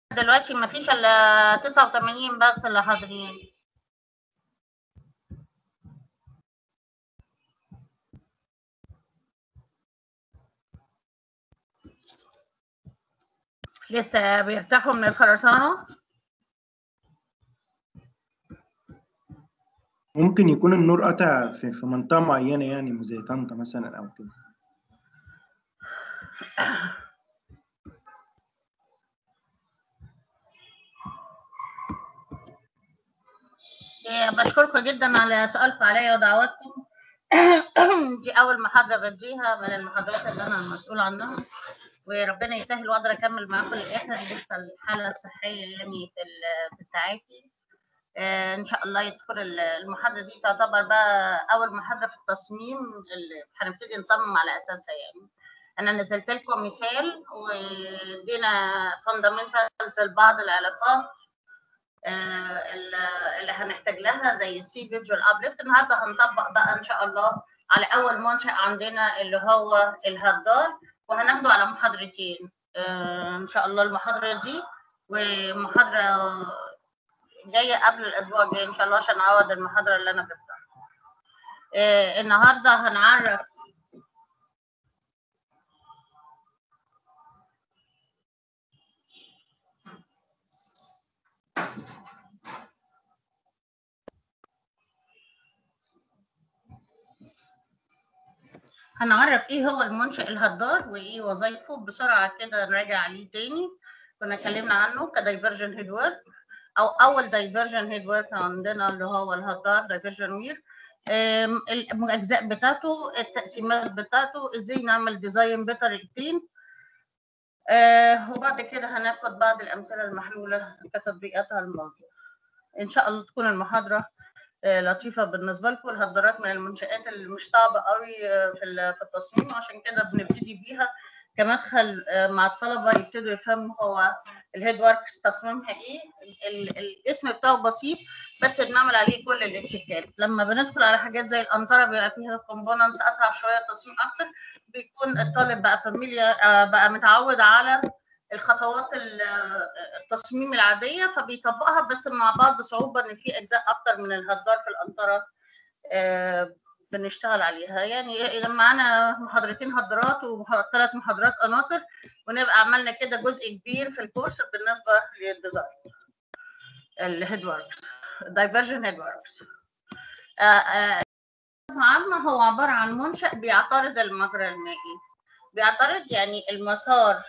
دلوقتي ما فيش الا 89 بس اللي حاضرين لسه بيرتاحوا من الخرسانة ممكن يكون النور قطع في, في منطقة معينة يعني زي طنطا مثلا أو كده إيه، بشكركم جدا على سؤالكم عليا ودعواتكم دي أول محاضرة بديها من المحاضرات اللي أنا المسؤول عنها وربنا يسهل وأقدر أكمل معاكم للآخر لسه الحالة الصحية يعني في ال- في التعافي آه، إن شاء الله يدخل ال- المحاضرة دي تعتبر بقى أول محاضرة في التصميم اللي هنبتدي نصمم على أساسها يعني أنا نزلت لكم مثال وادينا فاندامنتالز لبعض العلاقات آه، اللي اللي هنحتاج لها زي السي فيجوال ابليفت النهارده هنطبق بقى ان شاء الله على اول منشأ عندنا اللي هو الهدار وهناخده على محاضرتين آه، ان شاء الله المحاضره دي ومحاضره جايه قبل الاسبوع الجاي ان شاء الله عشان اعوض المحاضره اللي انا جبتها آه، النهارده هنعرف هنعرف ايه هو المنشأ الهدار وايه وظائفه بسرعه كده نراجع عليه تاني كنا اتكلمنا عنه كدايفرجن هيد ورك او اول دايفرجن هيد ورك عندنا اللي هو الهدار دايفرجن وير آم، الاجزاء بتاعته التقسيمات بتاعته ازاي نعمل ديزاين بطريقتين آه وبعد كده هناخد بعض الامثله المحلوله كتطبيقات على الموضوع ان شاء الله تكون المحاضره آه، لطيفه بالنسبه لكم الهدرات من المنشات اللي مش صعبه قوي آه، في ال- في التصميم عشان كده بنبتدي بيها كمدخل آه، مع الطلبه يبتدوا يفهموا هو الهيد وركس تصميمها ايه ال- ال- الاسم بتاعه بسيط بس بنعمل عليه كل الاتشيكات لما بندخل على حاجات زي القنطره بيبقى فيها كومبوننتس اصعب شويه التصميم اكتر بيكون الطالب بقى فاميليار بقى متعود على الخطوات ال- التصميم العاديه فبيطبقها بس مع بعض صعوبه ان في اجزاء اكتر من الهدار في القنطره آه، بنشتغل عليها يعني لما معانا محاضرتين هدرات وثلاث محاضرات قناطر ونبقى عملنا كده جزء كبير في الكورس بالنسبه للديزاين الهيد وركس دايفرجن هيد وركس عامة هو عبارة عن منشأ بيعترض المجرى المائي بيعترض يعني المسار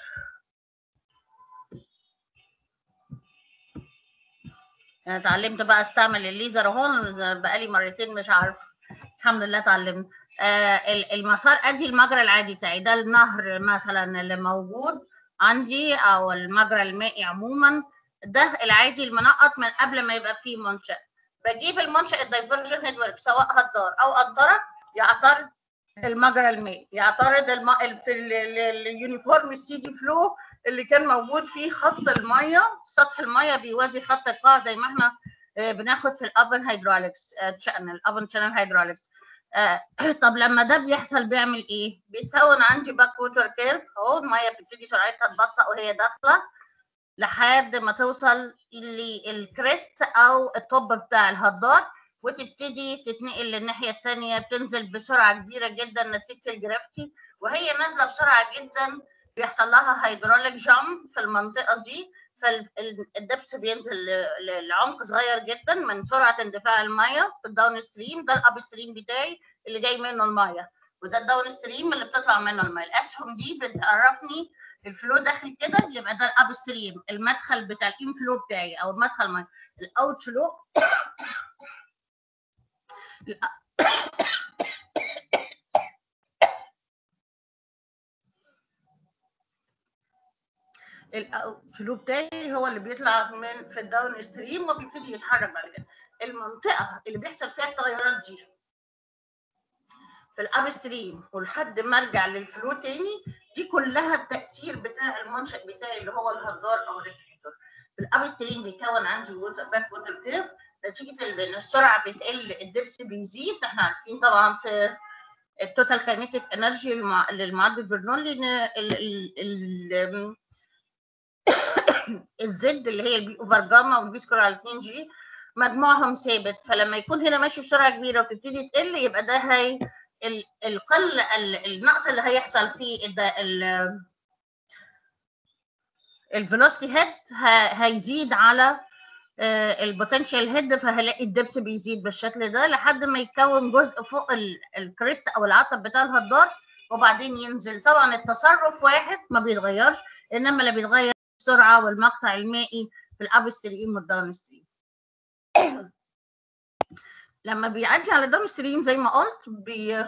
انا اتعلمت بقى استعمل الليزر اهو بقالي مرتين مش عارف الحمد لله اتعلمت آه ال- المسار ادي المجرى العادي بتاعي ده النهر مثلا اللي موجود عندي او المجرى المائي عموما ده العادي المنقط من قبل ما يبقى فيه منشأ بجيب المنشأ الدايفرجن هيد ورك سواء هدار او قنطره يعترض المجرى المائي يعترض الم... ال- في ال- ال- اليونيفورم ستيدي فلو اللي كان موجود فيه خط الميه سطح الميه بيوازي خط القاع زي ما احنا آه، بناخد في الابن هيدروليكس شانل الابن شانل هيدروليكس طب لما ده بيحصل بيعمل ايه؟ بيتكون عندي باك ووتر كيرف اهو الميه بتبتدي سرعتها تبطأ وهي داخله لحد ما توصل للكريست او الطب بتاع الهدار وتبتدي تتنقل للناحيه الثانيه بتنزل بسرعه كبيره جدا نتيجه الجرافيتي وهي نازله بسرعه جدا بيحصل لها هيدروليك جامب في المنطقه دي فالدبس بينزل ل- ل- لعمق صغير جدا من سرعه اندفاع الميه في الداون ستريم ده الاب ستريم بتاعي اللي جاي منه الميه وده الداون ستريم اللي بتطلع منه الميه الاسهم دي بتعرفني الفلو داخل كده يبقى ده الاب ستريم المدخل بتاع الان فلو بتاعي او المدخل ميه الاوت فلو الفلو بتاعي هو اللي بيطلع من في الداون ستريم وبيبتدي يتحرك بعد كده المنطقه اللي بيحصل فيها التغيرات دي في الاب ستريم ولحد ما ارجع للفلو تاني دي كلها التاثير بتاع المنشا بتاعي اللي هو الهدار او الريكتور في الاب ستريم بيكون عندي ووتر باك ووتر كيرف نتيجه ان السرعه بتقل الدبس بيزيد احنا عارفين طبعا في التوتال كاينيتيك انرجي للمعدل برنولي ان ال ال ال الزد اللي هي البي اوفر جاما والبيسكور على 2 جي مجموعهم ثابت فلما يكون هنا ماشي بسرعه كبيره وتبتدي تقل يبقى ده هي ال- القل ال- النقص اللي هيحصل في الفيلوسيتي هيد هيزيد على البوتنشال هيد فهلاقي الدبس بيزيد بالشكل ده لحد ما يتكون جزء فوق ال- الكريست او العتب بتاع الهدار وبعدين ينزل طبعا التصرف واحد ما بيتغيرش انما اللي بيتغير السرعه والمقطع المائي في الاب ستريم والداون ستريم لما بيعدي على الداون ستريم زي ما قلت بي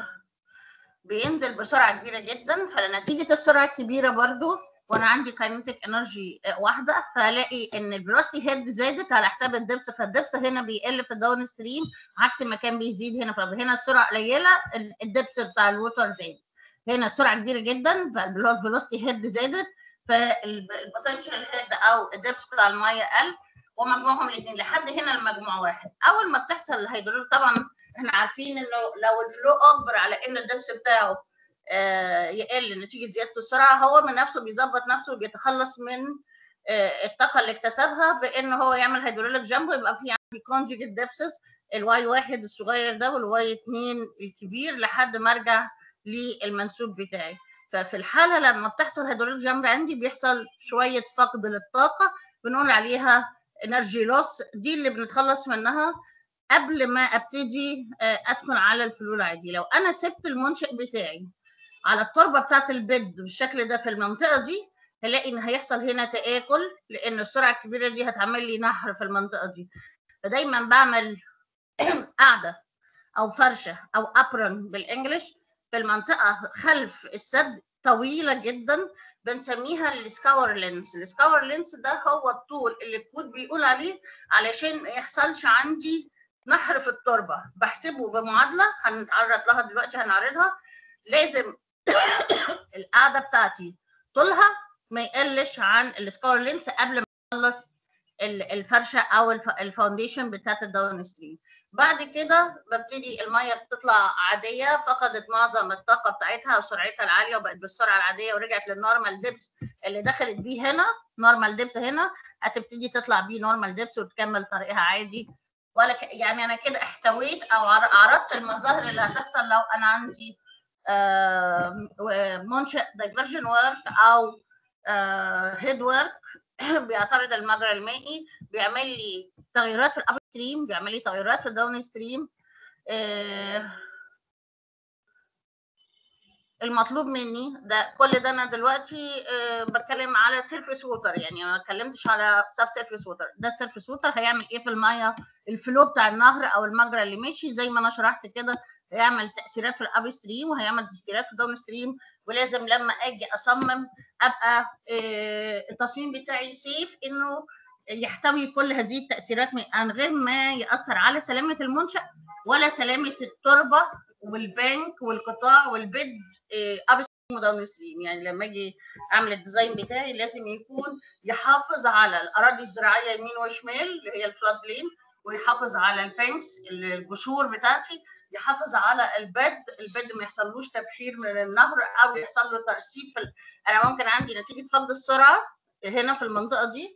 بينزل بسرعه كبيره جدا فنتيجه السرعه الكبيره برضو وانا عندي كاينتيك انرجي واحده فهلاقي ان الفيلوسيتي هيد زادت على حساب الدبس فالدبس هنا بيقل في الداون ستريم عكس ما كان بيزيد هنا فهنا السرعه قليله ال- الدبس بتاع الوتر زاد هنا السرعه كبيره جدا فالفيلوسيتي هيد زادت فالبوتنشال هيد او الدبس بتاع الميه قل ومجموعهم الاثنين لحد هنا المجموع واحد اول ما بتحصل الهيدروليك طبعا احنا عارفين انه لو الفلو اكبر على ان الدبس بتاعه آه، يقل نتيجه زياده السرعه هو من نفسه بيظبط نفسه وبيتخلص من آه، الطاقه اللي اكتسبها بان هو يعمل هيدروليك جامب ويبقى في عندي كونجيجيت دبسز الواي واحد الصغير ده والواي اتنين الكبير لحد ما ارجع للمنسوب بتاعي ففي الحاله لما بتحصل هيدروليك جامب عندي بيحصل شويه فقد للطاقه بنقول عليها انرجي لوس دي اللي بنتخلص منها قبل ما ابتدي آه، ادخل على الفلو العادي لو انا سبت المنشئ بتاعي على التربه بتاعت البيد بالشكل ده في المنطقه دي هلاقي ان هيحصل هنا تآكل لان السرعه الكبيره دي هتعمل لي نهر في المنطقه دي فدايما بعمل قاعده او فرشه او ابرن بالانجلش في المنطقه خلف السد طويله جدا بنسميها السكاور لينس السكاور لينس ده هو الطول اللي الكود بيقول عليه علشان ما يحصلش عندي نحر في التربه بحسبه بمعادله هنتعرض لها دلوقتي هنعرضها لازم القاعده بتاعتي طولها ما يقلش عن السكاور لينس قبل ما اخلص ال- الفرشه او الف- الفاونديشن بتاعت الداون ستريم بعد كده ببتدي الميه بتطلع عاديه فقدت معظم الطاقه بتاعتها وسرعتها العاليه وبقت بالسرعه العاديه ورجعت للنورمال ديبس اللي دخلت بيه هنا نورمال ديبس هنا هتبتدي تطلع بيه نورمال ديبس وتكمل طريقها عادي ولا ك... يعني انا كده احتويت او عر- عرضت المظاهر اللي هتحصل لو انا عندي آم، و- منشأ دايفرجن ورك او هيد ورك بيعترض المجرى المائي بيعمل لي تغيرات في الاب ستريم بيعمل لي تغيرات في الداون ستريم المطلوب مني ده كل ده انا دلوقتي آه، بتكلم على سيرفيس ووتر يعني ما اتكلمتش على سب سيرفيس ووتر ده السيرفيس ووتر هيعمل ايه في الميه الفلو بتاع النهر او المجرى اللي ماشي زي ما انا شرحت كده هيعمل تاثيرات في الاب ستريم وهيعمل تاثيرات في الداون ستريم ولازم لما اجي اصمم ابقى آه، التصميم بتاعي سيف انه يحتوي كل هذه التاثيرات من غير ما ياثر على سلامه المنشا ولا سلامه التربه والبنك والقطاع والبيد اب ستريم وداون ستريم يعني لما اجي اعمل الديزاين بتاعي لازم يكون يحافظ على الاراضي الزراعيه يمين وشمال اللي هي الفلاد بلين ويحافظ على البنكس الجسور بتاعتي يحافظ على البد البد ما يحصلوش تبحير من النهر او يحصل له ترسيب في ال... انا ممكن عندي نتيجه فقد السرعه هنا في المنطقه دي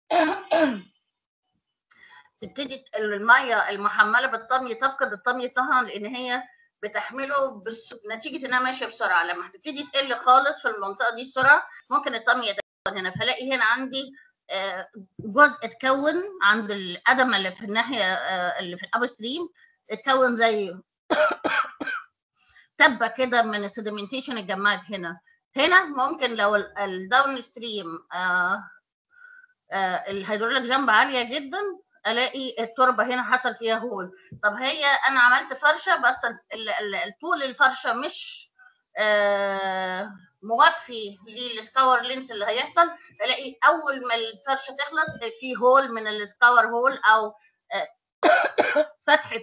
تبتدي الميه المحمله بالطمي تفقد الطمي بتاعها لان هي بتحمله بس... نتيجه انها ماشيه بسرعه لما هتبتدي تقل خالص في المنطقه دي السرعه ممكن الطمي يتكون هنا فلاقي هنا عندي آه، جزء اتكون عند القدم اللي في الناحيه آه، اللي في الاب ستريم اتكون زي تبه كده من السيدمنتيشن اتجمعت هنا هنا ممكن لو الداون ستريم الهيدروليك جنب عاليه جدا الاقي التربه هنا حصل فيها هول طب هي انا عملت فرشه بس ال- ال- ال- طول الفرشه مش آه، موفي للسكاور لينس اللي هيحصل الاقي اول ما الفرشه تخلص في هول من السكاور هول او آه، فتحه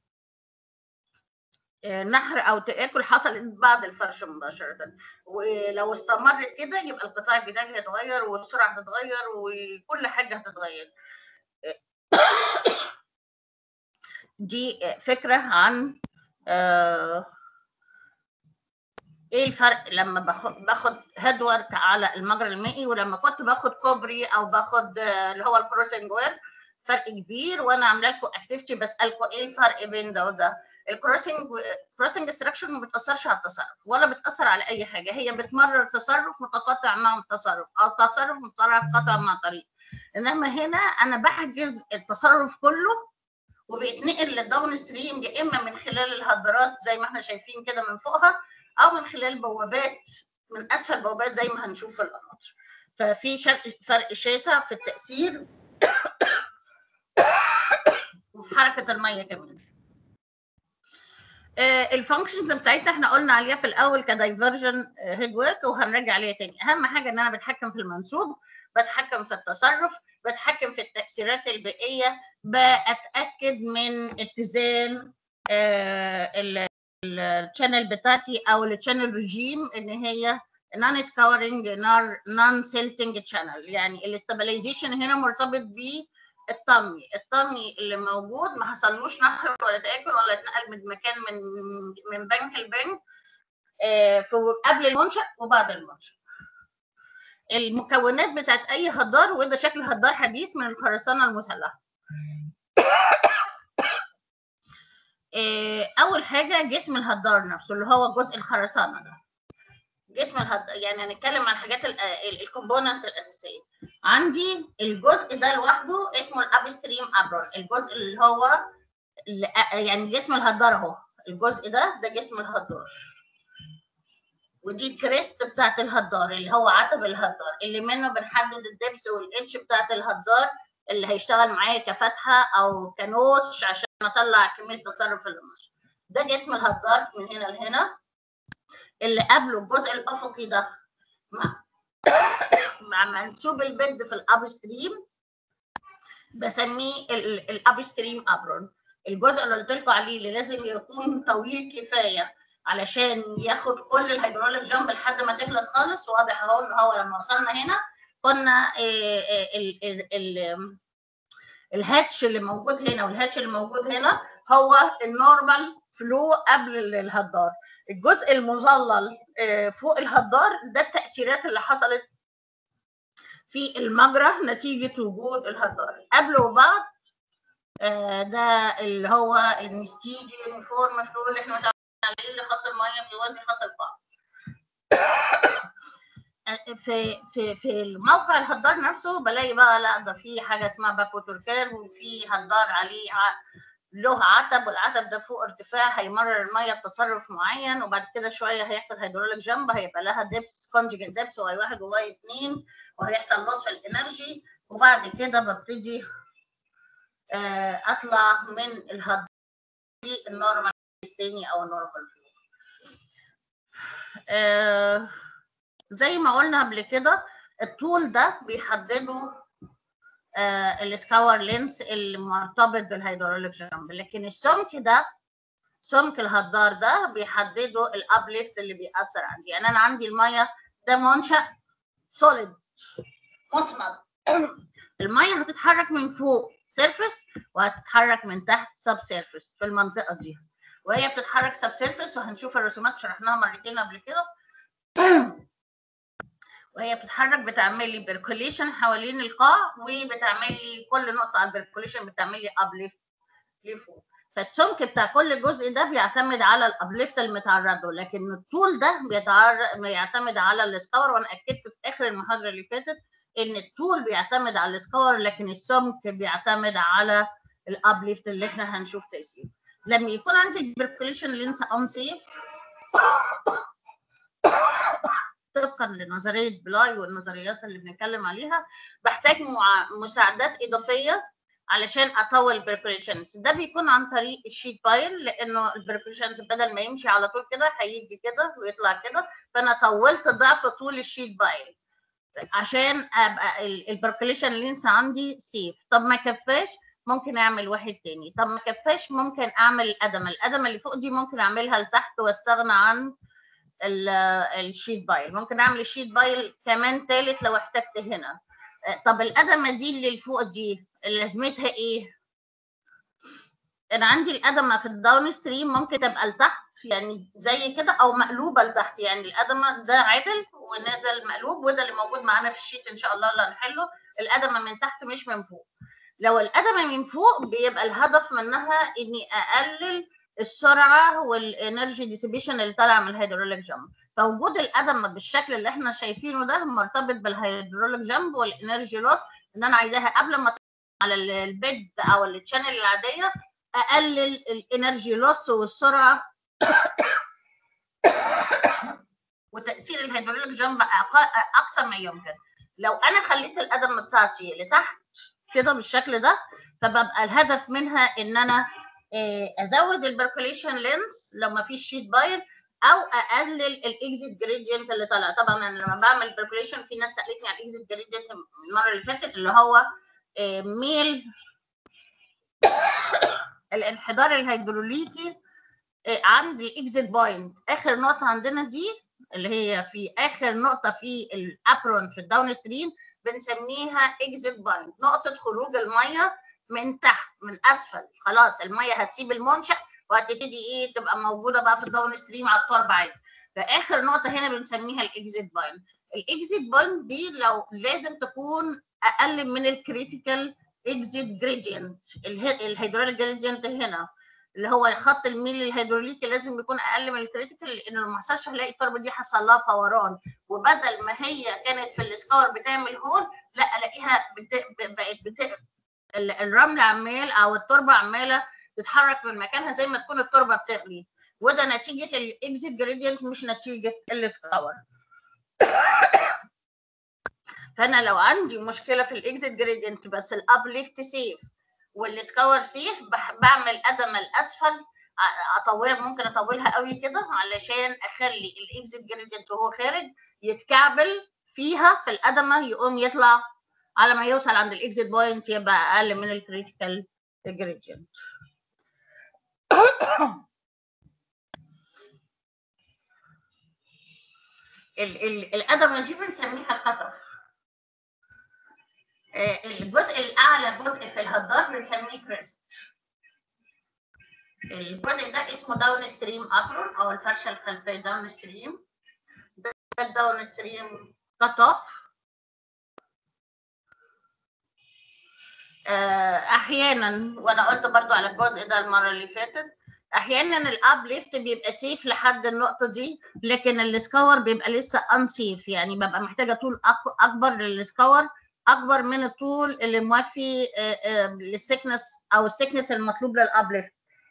آه، نحر او تاكل حصلت بعد الفرشه مباشره ولو استمرت كده يبقى القطاع بتاعي هيتغير والسرعه هتتغير وكل حاجه هتتغير دي فكره عن آه، ايه الفرق لما باخد باخد هيد ورك على المجرى المائي ولما كنت باخد كوبري او باخد آه، اللي هو الكروسنج وير فرق كبير وانا عامله لكم اكتيفيتي بسالكم ايه الفرق بين ده وده الكروسنج كروسنج ستراكشر ما بتاثرش على التصرف ولا بتاثر على اي حاجه هي بتمرر تصرف متقاطع مع تصرف او تصرف متقاطع مع طريق انما هنا انا بحجز التصرف كله وبيتنقل للداون ستريم يا اما من خلال الهدرات زي ما احنا شايفين كده من فوقها او من خلال بوابات من اسفل بوابات زي ما هنشوف في القناطر ففي شر- فرق شاسع في التاثير وفي حركه الميه كمان الفانكشنز بتاعتنا احنا قلنا عليها في الاول كدايفرجن هيد ورك وهنرجع عليها تاني اهم حاجه ان انا بتحكم في المنسوب بتحكم في التصرف بتحكم في التاثيرات البيئيه بتاكد من اتزان الشانل بتاعتي او الشانل ريجيم ان هي نون سكاورنج نون سيلتنج شانل يعني الاستابلايزيشن هنا مرتبط بالطمي الطمي اللي موجود ما حصلوش نحر ولا تاكل ولا اتنقل من مكان من من بنك لبنك آه، في قبل المنشا وبعد المنشا المكونات بتاعت اي هدار وده شكل هدار حديث من الخرسانه المسلحه آه، اول حاجه جسم الهدار نفسه اللي هو جزء الخرسانه ده جسم الهدار يعني هنتكلم عن الحاجات الكومبوننت الاساسيه عندي الجزء ده لوحده اسمه الابستريم ابرون الجزء اللي هو اللي يعني جسم الهدار اهو الجزء ده ده جسم الهدار ودي الكريست بتاعت الهدار اللي هو عتب الهدار اللي منه بنحدد الدبس والاتش بتاعت الهدار اللي هيشتغل معايا كفتحه او كنوش عشان اطلع كميه تصرف اللي ماشي ده جسم الهدار من هنا لهنا اللي قبله الجزء الافقي ده مع مع منسوب البد في الاب ستريم بسميه الاب ستريم ابرون الجزء اللي قلت لكم عليه اللي لازم يكون طويل كفايه علشان ياخد كل الهيدروليك جامب لحد ما تخلص خالص واضح اهو ان هو لما وصلنا هنا كنا ال ال ال الهاتش اللي موجود هنا والهاتش اللي موجود هنا هو النورمال فلو قبل الهدار الجزء المظلل فوق الهدار ده التاثيرات اللي حصلت في المجرى نتيجه وجود الهدار قبل وبعد ده اللي هو المستيجي يونيفورم فلو اللي احنا عليه اللي خط الميه بيوازي خط البحر في في في الموقع الهدار نفسه بلاقي بقى لا ده في حاجه اسمها باكو تركير وفي هدار عليه ع... له عتب والعتب ده فوق ارتفاع هيمرر الميه بتصرف معين وبعد كده شويه هيحصل هيدروليك جنب هيبقى لها دبس كونجيجنت دبس واي واحد وواي اتنين وهيحصل لص في الانرجي وبعد كده ببتدي اطلع من الهدار النورمال تاني او النورمال آه زي ما قلنا قبل كده الطول ده بيحدده آه السكاور لينس المرتبط بالهيدروليك جامب لكن السمك ده سمك الهدار ده بيحدده الابليفت اللي بيأثر عندي يعني انا عندي الميه ده منشأ سوليد مصمد الميه هتتحرك من فوق سيرفيس وهتتحرك من تحت سب سيرفيس في المنطقه دي وهي بتتحرك سب سيرفيس وهنشوف الرسومات شرحناها مرتين قبل كده وهي بتتحرك بتعمل لي بيركوليشن حوالين القاع وبتعمل لي كل نقطه على البيركوليشن بتعمل لي ابليفت لفوق فالسمك بتاع كل جزء ده بيعتمد على الابليفت المتعرض له لكن الطول ده بيعتمد على السكور وانا اكدت في اخر المحاضره اللي فاتت ان الطول بيعتمد على السكور لكن السمك بيعتمد على الابليفت اللي احنا هنشوف تاثيره لما يكون عندي البركوليشن لينس اون سيف طبقا لنظريه بلاي والنظريات اللي بنتكلم عليها بحتاج مساعدات اضافيه علشان اطول البركوليشنز ده بيكون عن طريق الشيت بايل لانه البركوليشنز بدل ما يمشي على طول كده هيجي كده ويطلع كده فانا طولت ضعف طول الشيت بايل عشان ابقى البركوليشن لينس عندي سيف طب ما كفاش ممكن اعمل واحد تاني طب ما كفاش ممكن اعمل القدمه القدمه اللي فوق دي ممكن اعملها لتحت واستغنى عن الشيت بايل ممكن اعمل الشيت بايل كمان تالت لو احتجت هنا طب القدمه دي اللي فوق دي لازمتها ايه انا عندي القدمه في الداون ستريم ممكن تبقى لتحت يعني زي كده او مقلوبه لتحت يعني القدمه ده عدل ونازل مقلوب وده اللي موجود معانا في الشيت ان شاء الله اللي هنحله القدمه من تحت مش من فوق لو القدمه من فوق بيبقى الهدف منها اني اقلل السرعه والانرجي ديسيبيشن اللي طالعه من الهيدروليك جامب فوجود القدمه بالشكل اللي احنا شايفينه ده مرتبط بالهيدروليك جامب والانرجي لوس ان انا عايزاها قبل ما على البيد او التشانل العاديه اقلل الانرجي لوس والسرعه وتاثير الهيدروليك جامب اقصى ما يمكن لو انا خليت القدم بتاعتي لتحت كده بالشكل ده فببقى الهدف منها ان انا ازود البركوليشن لينس لو ما فيش شيت باير او اقلل الاكزيت جريدينت اللي طالع طبعا انا لما بعمل بركوليشن في ناس سالتني على الاكزيت جريدينت المره اللي فاتت اللي هو ميل الانحدار الهيدروليكي عند الاكزيت بوينت اخر نقطه عندنا دي اللي هي في اخر نقطه في الابرون في الداون ستريم بنسميها اكزيت بوينت نقطه خروج الميه من تحت من اسفل خلاص الميه هتسيب المنشا وهتبتدي ايه تبقى موجوده بقى في الداون ستريم على التربه عادي فاخر نقطه هنا بنسميها الاكزيت بوينت الاكزيت بوينت دي لو لازم تكون اقل من الكريتيكال اكزيت جريدينت الهيدروليك جريدينت هنا اللي هو خط الميل الهيدروليكي لازم يكون اقل من الكريتيكال لان لو ما حصلش هلاقي التربه دي حصل لها فوران وبدل ما هي كانت في السكور بتعمل هول لا الاقيها بت... بقت بت... الرمل عمال او التربه عماله تتحرك من مكانها زي ما تكون التربه بتغلي وده نتيجه الاكزيت جريدينت مش نتيجه السكور فانا لو عندي مشكله في الاكزيت جريدينت بس الاب ليفت سيف والسكور سيف بعمل قدم الاسفل اطولها ممكن اطولها قوي كده علشان اخلي الاكزيت جريدينت وهو خارج يتكعبل فيها في القدمه يقوم يطلع على ما يوصل عند الاكزيت بوينت يبقى اقل من الكريتيكال جريدينت القدمه دي بنسميها كتف الجزء الاعلى جزء في الهدار بنسميه كريست الجزء ده اسمه داون ستريم ابرون او الفرشه الخلفيه داون ستريم ده الداون ستريم كت اوف احيانا وانا قلت برضو على الجزء ده المره اللي فاتت احيانا الاب ليفت بيبقى سيف لحد النقطه دي لكن السكور بيبقى لسه انسيف يعني ببقى محتاجه طول اكبر للسكور اكبر من الطول اللي موفي للسكنس او السكنس المطلوب للاب ليفت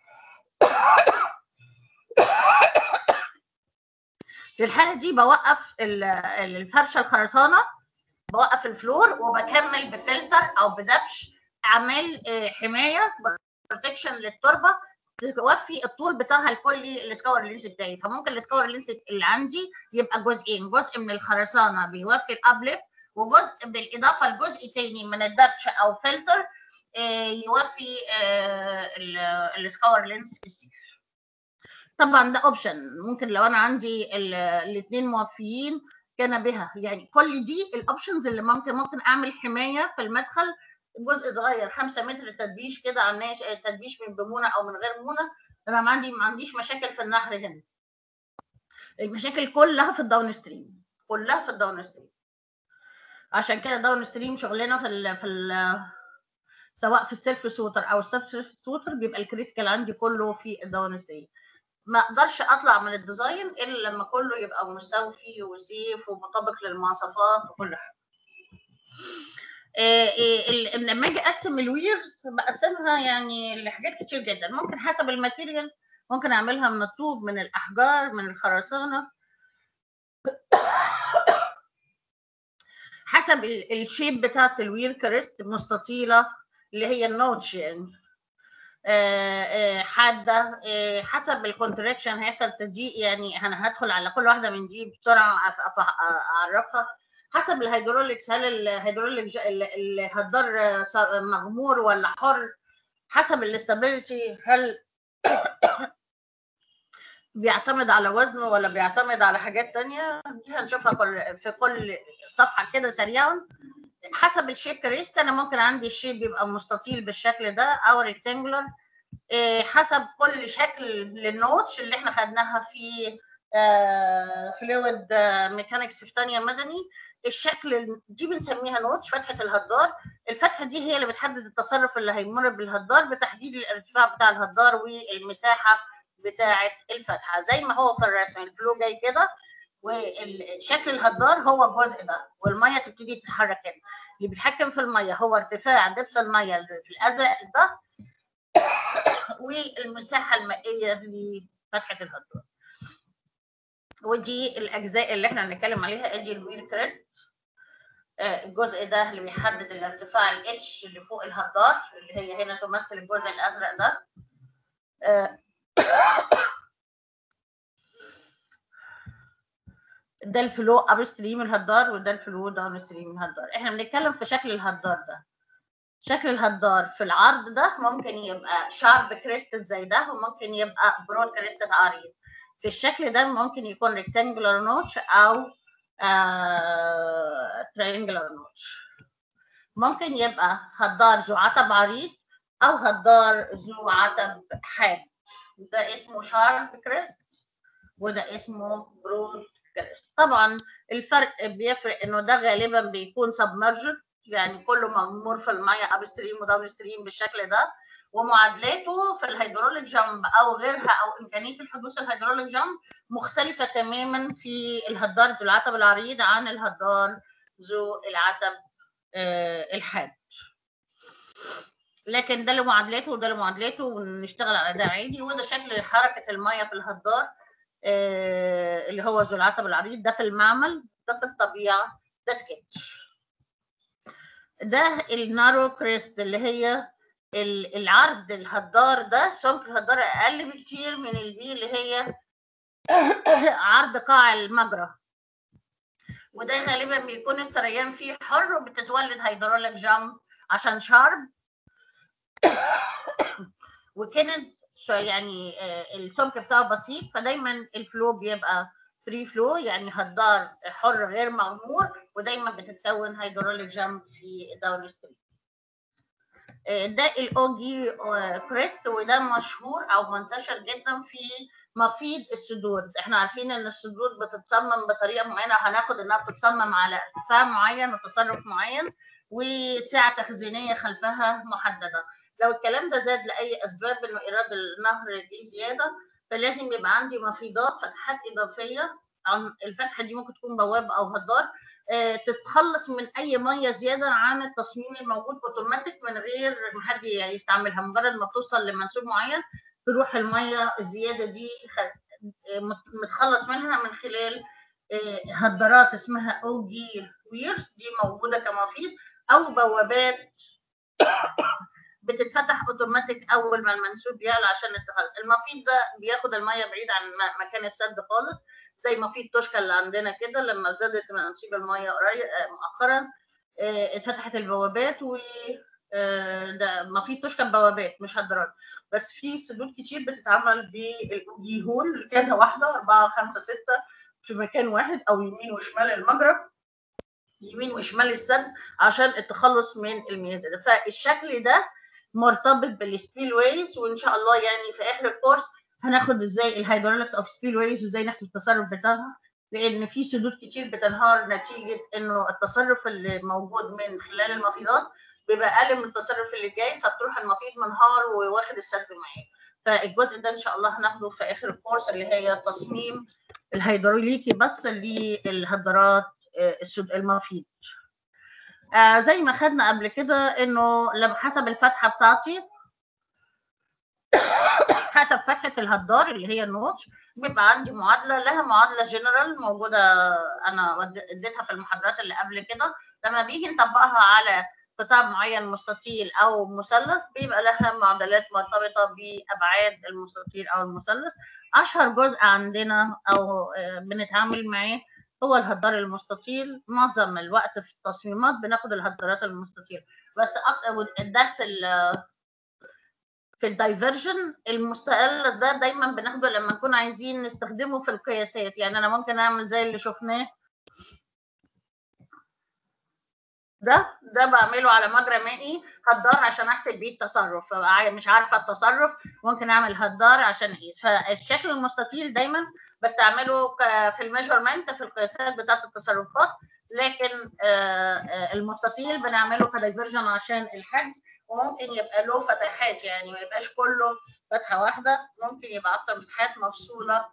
في الحاله دي بوقف الفرشه الخرسانه بوقف الفلور وبكمل بفلتر او بدبش اعمال حمايه بروتكشن للتربه توفي الطول بتاعها الكلي السكور لينس بتاعي فممكن السكور لينس اللي عندي يبقى جزئين جزء من الخرسانه بيوفي الابليفت وجزء بالاضافه لجزء تاني من الدبش او فلتر يوفي السكور لينس السيف طبعا ده اوبشن ممكن لو انا عندي الاثنين موفيين كان بها يعني كل دي الاوبشنز اللي ممكن ممكن اعمل حمايه في المدخل جزء صغير 5 متر تدبيش كده على الناش تدبيش من بمونه او من غير مونه انا ما عندي ما عنديش مشاكل في النهر هنا المشاكل كلها في الداون ستريم كلها في الداون ستريم عشان كده داون ستريم شغلنا في ال في ال سواء في السيلف سوتر او السب سوتر بيبقى الكريتيكال عندي كله في الداون ستريم ما اقدرش اطلع من الديزاين الا لما كله يبقى مستوفي وسيف ومطابق للمواصفات وكل حاجه لما اجي اقسم الويرز بقسمها يعني لحاجات كتير جدا ممكن حسب الماتيريال ممكن اعملها من الطوب من الاحجار من الخرسانه حسب الشيب بتاعت الوير كريست مستطيله اللي هي النوتش يعني حاده حسب الكونتراكشن هيحصل تضييق يعني انا هدخل على كل واحده من دي بسرعه اعرفها حسب الهيدروليكس هل الهيدروليك الهدار مغمور ولا حر حسب الاستابيليتي هل بيعتمد على وزنه ولا بيعتمد على حاجات تانية دي هنشوفها كل في كل صفحة كده سريعا حسب الشيب كريست انا ممكن عندي الشيب يبقى مستطيل بالشكل ده او ريكتانجولار آه، حسب كل شكل للنوتش اللي احنا خدناها في فلويد ميكانكس في تانية مدني الشكل ال- دي بنسميها نوتش فتحة الهدار الفتحة دي هي اللي بتحدد التصرف اللي هيمر بالهدار بتحديد الارتفاع بتاع الهدار والمساحة بتاعة الفتحة زي ما هو في الرسم الفلو جاي كده وشكل الهدار هو الجزء ده والميه تبتدي تتحرك هنا اللي بيتحكم في الميه هو ارتفاع دبس الميه اللي في الازرق ده والمساحه المائيه لفتحه الهدار ودي الاجزاء اللي احنا هنتكلم عليها ادي الويل كريست آه، الجزء ده اللي بيحدد الارتفاع الاتش اللي فوق الهدار اللي هي هنا تمثل الجزء الازرق ده آه، ده الفلو اب ستريم الهدار وده الفلو داون ستريم الهدار احنا بنتكلم في شكل الهدار ده شكل الهدار في العرض ده ممكن يبقى شارب كريستد زي ده وممكن يبقى برود كريستد عريض في الشكل ده ممكن يكون ريكتانجولار نوتش او ترينجلر نوتش ممكن يبقى هدار ذو عتب عريض او هدار ذو عتب حاد ده اسمه شارب كريست وده اسمه برود كريست طبعا الفرق بيفرق انه ده غالبا بيكون سبمرجد يعني كله مغمور في الميه اب ستريم وداون ستريم بالشكل ده ومعادلاته في الهيدروليك جامب او غيرها او امكانيه الحدوث الهيدروليك جامب مختلفه تماما في الهدار ذو العتب العريض عن الهدار ذو العتب آه، الحاد لكن ده له معادلاته وده له معادلاته ونشتغل على ده عادي وده شكل حركه الميه في الهدار آه، اللي هو ذو العتب العريض ده في المعمل ده في الطبيعه ده سكتش ده النارو كريست اللي هي ال- العرض الهدار ده سمك الهدار اقل بكتير من البي اللي هي عرض قاع المجرى وده غالبا بيكون السريان فيه حر وبتتولد هيدروليك جامب عشان شارب وكنز شو يعني آه، السمك بتاعه بسيط فدايما الفلو بيبقى فري فلو يعني هدار حر غير مغمور ودايما بتتكون هيدروليك جامب في داون ستريم آه، ده الاو جي كريست وده مشهور او منتشر جدا في مفيد السدود احنا عارفين ان السدود بتتصمم بطريقه معينه هناخد انها بتتصمم على ارتفاع معين وتصرف معين وسعه تخزينيه خلفها محدده لو الكلام ده زاد لاي اسباب انه ايراد النهر ليه زياده فلازم يبقى عندي مفيضات فتحات اضافيه عن الفتحه دي ممكن تكون بوابه او هدار آه، تتخلص من اي ميه زياده عن التصميم الموجود اوتوماتيك من غير ما حد يستعملها مجرد ما توصل لمنسوب معين تروح الميه الزياده دي خ- آه، مت- متخلص منها من خلال آه، هدرات اسمها او جي ويرز دي موجوده كمفيد او بوابات بتتفتح اوتوماتيك اول ما المنسوب يعلى عشان التخلص المفيد ده بياخد الميه بعيد عن م- مكان السد خالص زي مفيد توشكا اللي عندنا كده لما زادت منسوب الميه قريب آه، مؤخرا آه، اتفتحت البوابات و آه، ده مفيد توشكا بوابات مش هدرات بس في سدود كتير بتتعمل بالجيهول كذا واحده اربعه خمسه سته في مكان واحد او يمين وشمال المجرى يمين وشمال السد عشان التخلص من المياه ده فالشكل ده مرتبط بالسبيل ويز وان شاء الله يعني في اخر الكورس هناخد ازاي الهيدرولكس اوف سبيل ويز وازاي نحسب التصرف بتاعها لان في سدود كتير بتنهار نتيجه انه التصرف اللي موجود من خلال المفيضات بيبقى اقل من التصرف اللي جاي فبتروح المفيض منهار وواخد السد معاه فالجزء ده ان شاء الله هناخده في اخر الكورس اللي هي تصميم الهيدروليكي بس للهدرات آه، السد المفيد آه زي ما خدنا قبل كده انه لما حسب الفتحه بتاعتي حسب فتحه الهدار اللي هي النوتش بيبقى عندي معادله لها معادله جنرال موجوده انا ود- اديتها في المحاضرات اللي قبل كده لما بيجي نطبقها على قطاع معين مستطيل او مثلث بيبقى لها معادلات مرتبطه بابعاد المستطيل او المثلث اشهر جزء عندنا او آه، بنتعامل معاه هو الهدار المستطيل معظم الوقت في التصميمات بناخد الهدارات المستطيل بس أك- ده في ال في الدايفرجن المستقلس ده دايما بناخده لما نكون عايزين نستخدمه في القياسات يعني انا ممكن اعمل زي اللي شفناه ده ده بعمله على مجرى مائي هدار عشان احسب بيه التصرف فبقى مش عارفه التصرف ممكن اعمل هدار عشان اقيس فالشكل المستطيل دايما بستعمله في الميجرمنت في القياسات بتاعه التصرفات لكن المستطيل بنعمله كدايفرجن عشان الحجز وممكن يبقى له فتحات يعني ما يبقاش كله فتحه واحده ممكن يبقى اكتر من فتحات مفصوله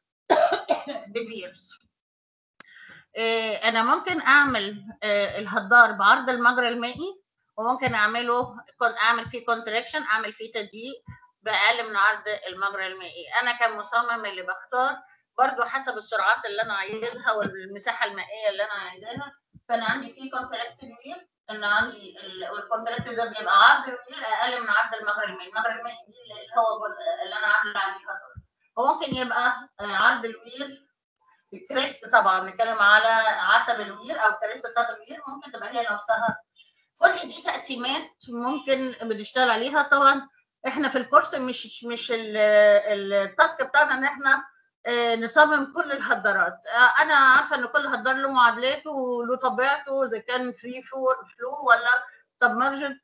ببيرز انا ممكن اعمل الهدار بعرض المجرى المائي وممكن اعمله اعمل فيه كونتراكشن اعمل فيه تضييق باقل من عرض المجرى المائي انا كمصمم اللي بختار برضو حسب السرعات اللي انا عايزها والمساحه المائيه اللي انا عايزاها فانا عندي فيه كونتراكتد وير ان عندي والكونتراكت ده بيبقى عرض الوير اقل من عرض المجرى المائي المجرى المائي دي اللي هو الجزء اللي انا عامله عليه هدار وممكن يبقى عرض الوير الكريست طبعا نتكلم على عتب الوير او الكريست بتاعت الوير ممكن تبقى هي نفسها كل دي تقسيمات ممكن بنشتغل عليها طبعا احنا في الكورس مش مش التاسك بتاعنا ان احنا نصمم كل الهدارات انا عارفه ان كل هدار له معادلاته وله طبيعته اذا كان فري فلو ولا سبمرجن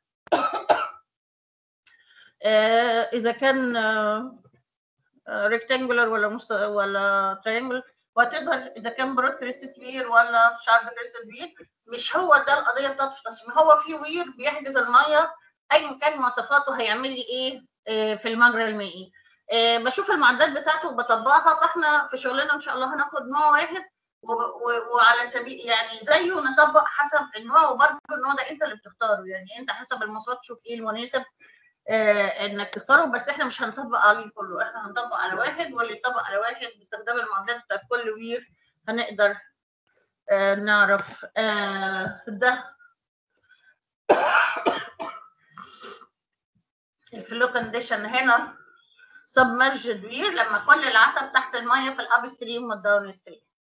اذا كان ريكتانجولار ولا مست... ولا تريانجل وتقدر اذا كان برود كريستد وير ولا شارب كريستد وير مش هو ده القضيه بتاعت التصميم هو في وير بيحجز الميه ايا كان مواصفاته هيعمل لي ايه في المجرى المائي بشوف المعدات بتاعته وبطبقها فاحنا في شغلنا ان شاء الله هناخد نوع واحد وعلى سبيل يعني زيه نطبق حسب النوع وبرضه النوع ده انت اللي بتختاره يعني انت حسب المواصفات تشوف ايه المناسب آه انك تختاره بس احنا مش هنطبق عليه كله احنا هنطبق على واحد واللي يطبق على واحد باستخدام المعدات بتاعت كل وير هنقدر آه نعرف آه ده الفلو كونديشن هنا سبمرجد وير لما كل العتب تحت الميه في الاب ستريم والداون ستريم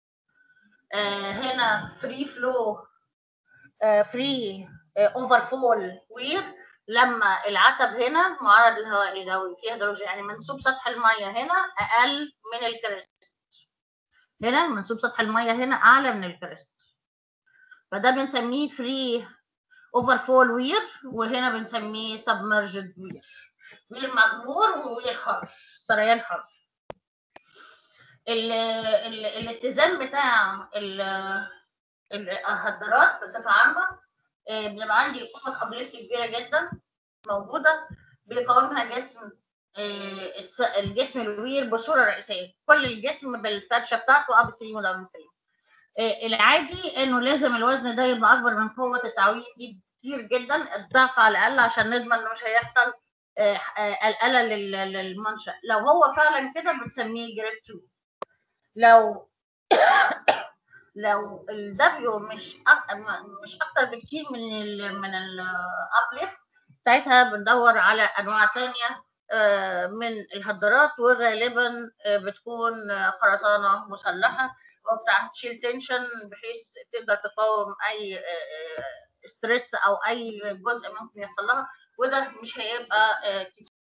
هنا فري فلو فري اوفر فول وير لما العتب هنا معرض للهواء الجوي فيه هيدروجين يعني منسوب سطح الميه هنا اقل من الكريست هنا منسوب سطح الميه هنا اعلى من الكريست فده بنسميه فري اوفر فول وير وهنا بنسميه سبمرجد وير وير مجبور ووير حر سريان حر ال ال الاتزان بتاع الهدرات بصفه عامه بيبقى عندي قوه قابليتي كبيره جدا موجوده بيقاومها جسم الجسم الوير بصوره رئيسيه كل الجسم بالفرشه بتاعته اب ستريم وداون ستريم العادي انه لازم الوزن ده يبقى اكبر من قوه التعويم دي كتير جدا الضعف على الاقل عشان نضمن انه مش هيحصل قلقله للمنشا لو هو فعلا كده بنسميه جريد 2 لو لو الدبليو مش مش اكتر بكتير من ال من الابليفت ساعتها بندور على انواع ثانيه من الهدرات وغالبا بتكون خرسانه مسلحه وبتشيل تنشن بحيث تقدر تقاوم اي ستريس او اي جزء ممكن يحصل لها وده مش هيبقى